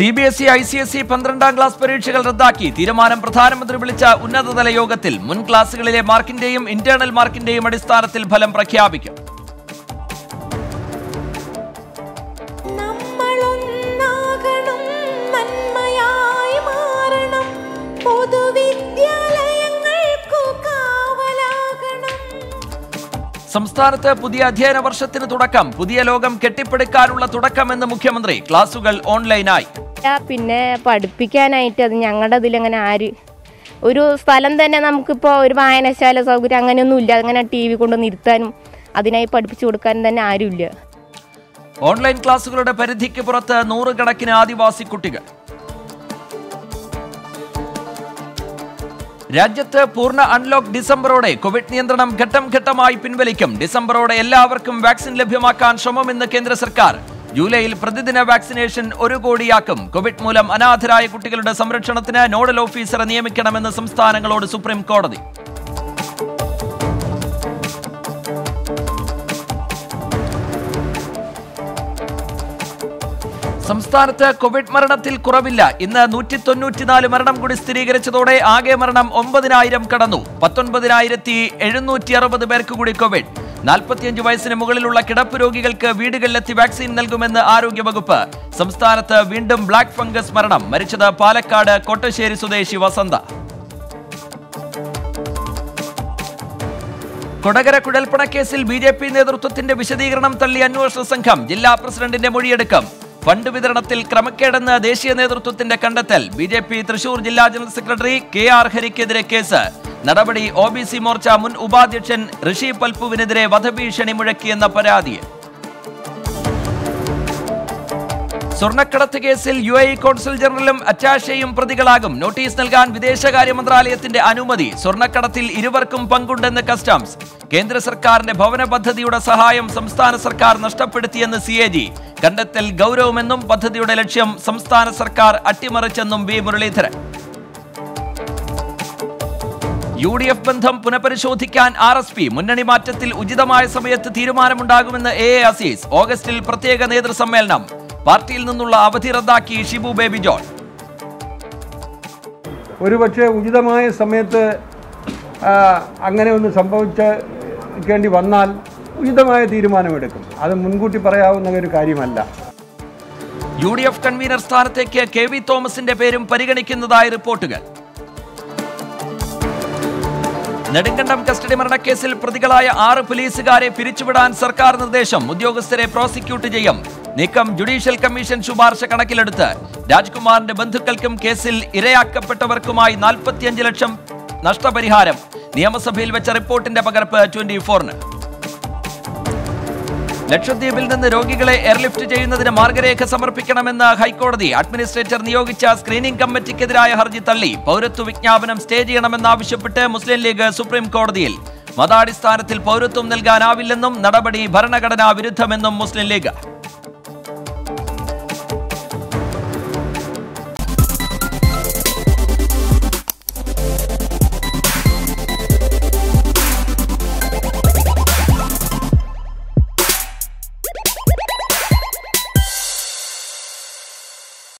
C B S E I C S E പന്ത്രണ്ടാം class പരീക്ഷകൾ റദ്ദാക്കി തീരുമാനം പ്രധാനമന്ത്രി വിളിച്ച ഉന്നതതല യോഗത്തിൽ മുൻ ക്ലാസുകളിലെ മാർക്കിന്റെയും ഇന്റേണൽ മാർക്കിന്റെയും അടിസ്ഥാനത്തിൽ ഫലം പ്രഖ്യാപിക്കും നമ്മളൊന്നാകണം നന്മയായി മാറണം പൊതുവിദ്യാലയങ്ങൾക്കു കാവലാകണം സംസ്ഥാനത്ത് പുതിയ അധ്യയന വർഷത്തിന് തുടക്കം പുതിയ ലോകം കെട്ടിപ്പടുക്കാനുള്ള തുടക്കമെന്ന് മുഖ്യമന്ത്രി ക്ലാസുകൾ ഓൺലൈനായി ആ, പിന്നെ പഠിപ്പിക്കാനായിട്ട് അത് ഞങ്ങളുടെ അതിലങ്ങനെ ആര് ഒരു സ്ഥലം തന്നെ നമുക്കിപ്പോൾ ഒരു വായനശാല സൗകര്യം അങ്ങനെയൊന്നും ഇല്ല അങ്ങനെ ടി വി കൊണ്ടൊന്ന് ഇരുത്താനും അതിനായി പഠിപ്പിച്ചു കൊടുക്കാനും തന്നെ ആരുമില്ല ഓൺലൈൻ ക്ലാസുകളുടെ പരിധിക്ക് പുറത്ത് നൂറുകണക്കിന് ആദിവാസി കുട്ടികൾ രാജ്യത്ത് പൂർണ്ണ അൺലോക്ക് ഡിസംബറോടെ കോവിഡ് നിയന്ത്രണം ഘട്ടം ഘട്ടമായി പിൻവലിക്കും ഡിസംബറോടെ എല്ലാവർക്കും വാക്സിൻ ലഭ്യമാക്കാൻ ശ്രമമെന്ന് കേന്ദ്ര സർക്കാർ ജൂലൈയിൽ പ്രതിദിന വാക്സിനേഷൻ ഒരു കോടിയാക്കും കോവിഡ് മൂലം അനാഥരായ കുട്ടികളുടെ സംരക്ഷണത്തിന് നോഡൽ ഓഫീസറെ നിയമിക്കണമെന്ന് സംസ്ഥാനങ്ങളോട് സുപ്രീം കോടതി സംസ്ഥാനത്ത് കോവിഡ് മരണത്തിൽ കുറവില്ല ഇന്ന് നൂറ്റി തൊണ്ണൂറ്റിനാല് മരണം കൂടി സ്ഥിരീകരിച്ചതോടെ ആകെ മരണം ഒമ്പതിനായിരം കടന്നു പത്തൊൻപതിനായിരത്തി എഴുന്നൂറ്റി അറുപത് പേർക്ക് കൂടി കോവിഡ് നാൽപ്പത്തിയഞ്ച് വയസ്സിന് മുകളിലുള്ള കിടപ്പ് രോഗികൾക്ക് വീടുകളിലെത്തി വാക്സിൻ നൽകുമെന്ന് ആരോഗ്യവകുപ്പ് സംസ്ഥാനത്ത് വീണ്ടും ബ്ലാക്ക് ഫംഗസ് മരണം മരിച്ചത് പാലക്കാട് കോട്ടശ്ശേരി സ്വദേശി വസന്ത കൊടകര കുഴൽപ്പണക്കേസിൽ ബി ജെ പി നേതൃത്വത്തിന്റെ വിശദീകരണം തള്ളി അന്വേഷണ സംഘം ജില്ലാ പ്രസിഡന്റിന്റെ മൊഴിയെടുക്കും ഫണ്ട് വിതരണത്തിൽ ക്രമക്കേടെന്ന് ദേശീയ നേതൃത്വത്തിന്റെ കണ്ടെത്തൽ ബി ജെ പി തൃശൂർ ജില്ലാ ജനറൽ സെക്രട്ടറി കെ ആർ ഹരിക്കെതിരെ കേസ് നടപടി ഒ ബി സി മോർച്ച മുൻ ഉപാധ്യക്ഷൻ ഋഷി പൽപ്പുവിനെതിരെ വധഭീഷണി മുഴക്കിയെന്ന പരാതി സ്വർണ്ണക്കടത്ത് കേസിൽ യു എ കോൺസുൽ ജനറലും അറ്റാഷയും പ്രതികളാകും നോട്ടീസ് നൽകാൻ വിദേശകാര്യ മന്ത്രാലയത്തിന്റെ അനുമതി സ്വർണ്ണക്കടത്തിൽ ഇരുവർക്കും പങ്കുണ്ടെന്ന് കസ്റ്റംസ് കേന്ദ്ര സർക്കാരിന്റെ ഭവന പദ്ധതിയുടെ സഹായം സംസ്ഥാന സർക്കാർ നഷ്ടപ്പെടുത്തിയെന്ന് സി എ ജി കണ്ടെത്തൽ ഗൗരവമെന്നും പദ്ധതിയുടെ ലക്ഷ്യം സംസ്ഥാന സർക്കാർ അട്ടിമറിച്ചെന്നും V Muraleedharan U D F ബന്ധം പുനഃപരിശോധിക്കാൻ ആർ എസ് പി മുന്നണി മാറ്റത്തിൽ ഉചിതമായ സമയത്ത് തീരുമാനമുണ്ടാകുമെന്ന് എ എ അസീസ് ഓഗസ്റ്റിൽ പ്രത്യേക നേതൃസമ്മേളനം പാർട്ടിയിൽ നിന്നുള്ള അവധി റദ്ദാക്കി ഷിബു ബേബി ജോൺ ഒരുപക്ഷെ ഉചിതമായ സമയത്ത് ആ, അങ്ങനെ ഒന്ന് സംഭവിച്ചേണ്ടി വന്നാൽ ഉചിതമായ തീരുമാനമെടുക്കും അത് മുൻകൂട്ടി പറയാവുന്ന ഒരു കാര്യമല്ല യു ഡി എഫ് കൺവീനർ സ്ഥാനത്തേക്ക് കെ വി തോമസിന്റെ പേരും പരിഗണിക്കുന്നതായി റിപ്പോർട്ടുകൾ നെടുങ്കണ്ടം കസ്റ്റഡി മരണക്കേസിൽ പ്രതികളായ ആറ് പോലീസുകാരെ പിരിച്ചുവിടാൻ സർക്കാർ നിർദ്ദേശം ഉദ്യോഗസ്ഥരെ പ്രോസിക്യൂട്ട് ചെയ്യും നീക്കം ജുഡീഷ്യൽ കമ്മീഷൻ ശുപാർശ കണക്കിലെടുത്ത് രാജ്കുമാറിന്റെ ബന്ധുക്കൾക്കും കേസിൽ ഇരയാക്കപ്പെട്ടവർക്കുമായി നാൽപ്പത്തിയഞ്ച് ലക്ഷം നഷ്ടപരിഹാരം നിയമസഭയിൽ വെച്ച റിപ്പോർട്ടിന്റെ പകർപ്പ് ട്വന്റി ഫോറിന് ലക്ഷദ്വീപിൽ നിന്ന് രോഗികളെ എയർലിഫ്റ്റ് ചെയ്യുന്നതിന് മാർഗരേഖ സമർപ്പിക്കണമെന്ന് ഹൈക്കോടതി അഡ്മിനിസ്ട്രേറ്റർ നിയോഗിച്ച സ്ക്രീനിംഗ് കമ്മിറ്റിക്കെതിരായ ഹർജി തള്ളി പൗരത്വ വിജ്ഞാപനം സ്റ്റേ ചെയ്യണമെന്നാവശ്യപ്പെട്ട് മുസ്ലിം ലീഗ് സുപ്രീം കോടതിയിൽ മതാടിസ്ഥാനത്തിൽ പൗരത്വം നൽകാനാവില്ലെന്നും നടപടി ഭരണഘടനാ വിരുദ്ധമെന്നും മുസ്ലിം ലീഗ്